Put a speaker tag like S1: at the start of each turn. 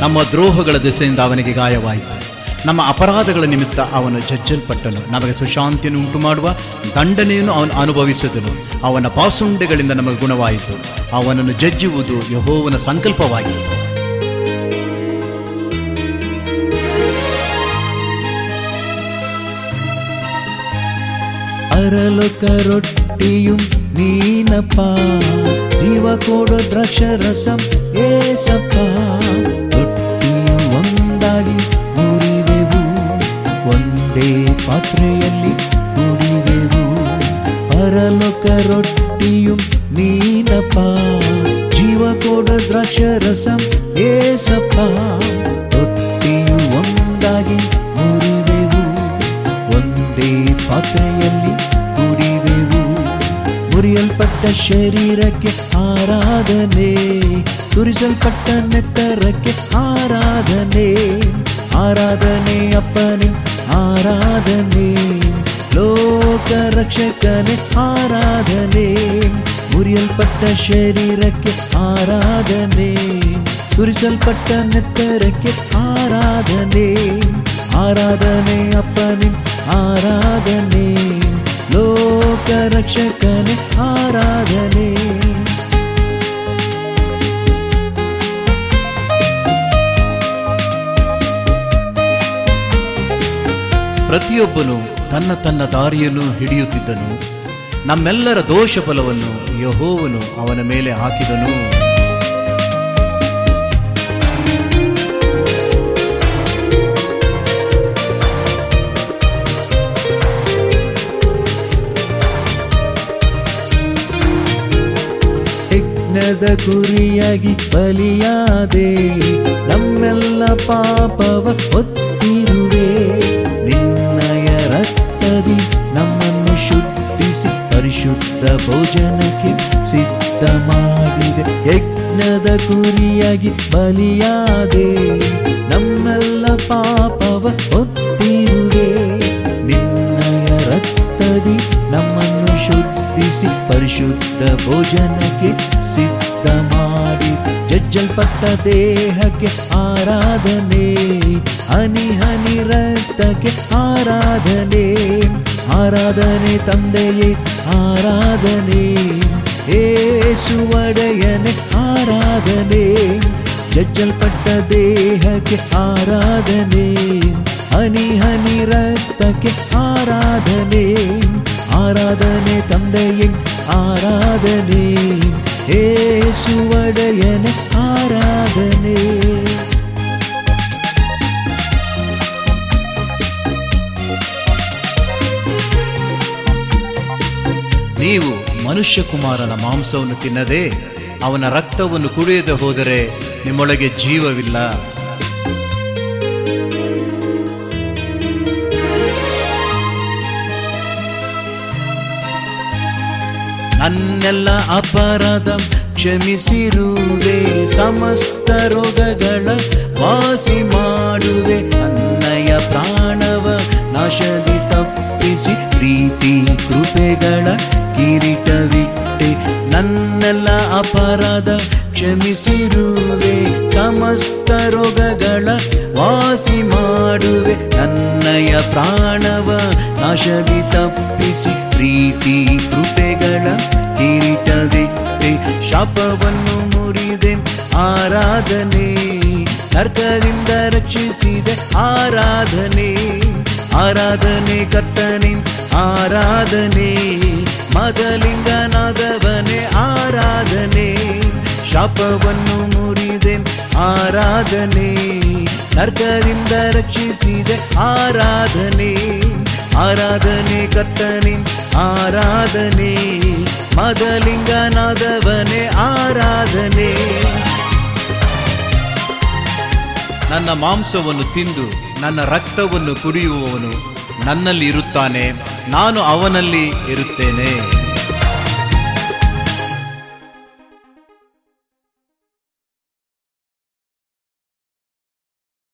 S1: ನಮ್ಮ ದ್ರೋಹಗಳ ದಿಸೆಯಿಂದ ಅವನಿಗೆ ಗಾಯವಾಯಿತು ನಮ್ಮ ಅಪರಾಧಗಳ ನಿಮಿತ್ತ ಅವನು ಜಜ್ಜಲ್ಪಟ್ಟನು ನಮಗೆ ಸುಶಾಂತಿಯನ್ನು ಉಂಟು ಮಾಡುವ ದಂಡನೆಯನ್ನು ಅವನು ಅನುಭವಿಸಿದನು ಅವನ ಪಾಸುಂಡೆಗಳಿಂದ ನಮಗೆ ಗುಣವಾಯಿತು ಅವನನ್ನು ಜಜ್ಜುವುದು ಯಹೋವನ ಸಂಕಲ್ಪವಾಗಿತ್ತು
S2: ಅರಲೊಕ ರೊಟ್ಟಿಯು ನೀನಪ್ಪ ಜೀವ ಕೊಡೋ ದ್ರಾಕ್ಷರಸಂ ಏಸಪ್ಪ ರೊಟ್ಟಿಯು ಒಂದಾಗಿ ಮುರಿವೆವು ಒಂದೇ ಪಾತ್ರೆಯಲ್ಲಿ ಕುಡಿವೆವು ಪರಲೋಕ ರೊಟ್ಟಿಯು ನೀನಪ್ಪ ಜೀವ ಕೊಡೋ ದ್ರಾಕ್ಷರಸಂ ಏಸಪ್ಪ ರೊಟ್ಟಿಯು ಒಂದಾಗಿ ಮುರಿವೆವು ಒಂದೇ ಪಾತ್ರೆಯಲ್ಲಿ ಕುಡಿವೆವು ಮುರಿಯಲ್ಪಟ್ಟ ಶರೀರಕ್ಕೆ ಆರಾಧನೆ ಸುರಿಸಲ್ಪಟ್ಟ ನೆತ್ತರಕ್ಕೆ ಆರಾಧನೆ ಆರಾಧನೆ ಅಪ್ಪನೆ ಆರಾಧನೆ ಲೋಕ ರಕ್ಷಕನೇ ಆರಾಧನೆ ಮುರಿಯಲ್ಪಟ್ಟ ಶರೀರಕ್ಕೆ ಆರಾಧನೆ ಸುರಿಸಲ್ಪಟ್ಟ ನೆತ್ತರಕ್ಕೆ ಆರಾಧನೆ ಆರಾಧನೆ ಅಪ್ಪನೆ ಆರಾಧನೆ ಲೋಕ ರಕ್ಷಕನೇ ಆರಾಧನೆ
S1: ಪ್ರತಿಯೊಬ್ಬನು ತನ್ನ ತನ್ನ ದಾರಿಯನ್ನು ಹಿಡಿಯುತ್ತಿದ್ದನು ನಮ್ಮೆಲ್ಲರ ದೋಷ ಫಲವನ್ನು ಯಹೋವನು ಅವನ ಮೇಲೆ ಹಾಕಿದನು
S2: ಯಜ್ಞದ ಕುರಿಯಾಗಿ ಬಲಿಯಾದೆ ನಮ್ಮೆಲ್ಲ ಪಾಪವ ಹೊತ್ತಿರುವೆ ನಿನ್ನಯ ರಕ್ತದಿ ನಮ್ಮನ್ನು ಶುದ್ಧಿಸಿ ಪರಿಶುದ್ಧ ಭೋಜನಕ್ಕೆ ಸಿದ್ಧ ಮಾಡಿದೆ ಯಜ್ಞದ ಕುರಿಯಾಗಿ ಬಲಿಯಾದೆ ನಮ್ಮೆಲ್ಲ ಪಾಪವ ಹೊತ್ತಿರುವೆ ನಿನ್ನಯ ರಕ್ತದಿ ನಮ್ಮನ್ನು ಶುದ್ಧಿಸಿ ಪರಿಶುದ್ಧ ಭೋಜನಕ್ಕೆ ಸಿದ್ಧ ಮಾಡಿ ಜಜ್ಜಲ್ಪಟ್ಟ ದೇಹಕ್ಕೆ ಆರಾಧನೆ ಹನಿ ಹನಿ ರಕ್ತಕ್ಕೆ ಆರಾಧನೆ ಆರಾಧನೆ ತಂದೆಯೇ ಆರಾಧನೆ ಏಸುವಡೆಯನೆ ಆರಾಧನೆ ಜಜ್ಜಲ್ಪಟ್ಟ ದೇಹಕ್ಕೆ ಆರಾಧನೆ ಹನಿ ಹನಿ ರಕ್ತಕ್ಕೆ ಆರಾಧನೆ ಆರಾಧನೆ ತಂದೆಯೇ ಆರಾಧನೆ ಏಸುವಡೆಯನೆ ಆರಾಧನೆ
S1: ನೀವು ಮನುಷ್ಯ ಕುಮಾರನ ಮಾಂಸವನ್ನು ತಿನ್ನದೆ ಅವನ ರಕ್ತವನ್ನು ಕುಡಿಯದೆ ಹೋದರೆ ನಿಮ್ಮೊಳಗೆ ಜೀವವಿಲ್ಲ
S2: ನನ್ನೆಲ್ಲ ಅಪರಾಧ ಕ್ಷಮಿಸಿರುವೆ ಸಮಸ್ತ ರೋಗಗಳ ವಾಸಿ ಮಾಡುವೆ ಅನ್ನಯ ಪ್ರಾಣವ ನಾಶದಿ ತಪ್ಪಿಸಿ ಪ್ರೀತಿ ಕೃಪೆಗಳ ಕಿರೀಟವಿಟ್ಟೆ ನನ್ನೆಲ್ಲ ಅಪರಾಧ ಕ್ಷಮಿಸಿರುವೆ ಸಮಸ್ತ ರೋಗಗಳ ವಾಸಿ ಮಾಡುವೆ ನನ್ನಯ ಪ್ರಾಣವ ನಾಶದಿ ತಪ್ಪಿಸಿ ಪ್ರೀತಿ ಕೃಪೆಗಳ ಕಿರೀಟವಿಟ್ಟೆ ಶಾಪವನ್ನು ಮುರಿದೆ ಆರಾಧನೆ ನರ್ಕದಿಂದ ರಕ್ಷಿಸಿದೆ ಆರಾಧನೆ ಆರಾಧನೆ ಕರ್ತನೆ ಆರಾಧನೆ ಮದಲಿಂಗನಾದವನೇ ಆರಾಧನೆ ಶಾಪವನ್ನು ಮುರಿದೆ ಆರಾಧನೆ ನರ್ಕದಿಂದ ರಕ್ಷಿಸಿದೆ ಆರಾಧನೆ ಆರಾಧನೆ ಕರ್ತನೆ ಆರಾಧನೆ ಮದಲಿಂಗನಾದವನೇ ಆರಾಧನೆ
S1: ನನ್ನ ಮಾಂಸವನ್ನು ತಿಂದು ನನ್ನ ರಕ್ತವನ್ನು ಕುಡಿಯುವವನು ನನ್ನಲ್ಲಿ ಇರುತ್ತಾನೆ ನಾನು ಅವನಲ್ಲಿ ಇರುತ್ತೇನೆ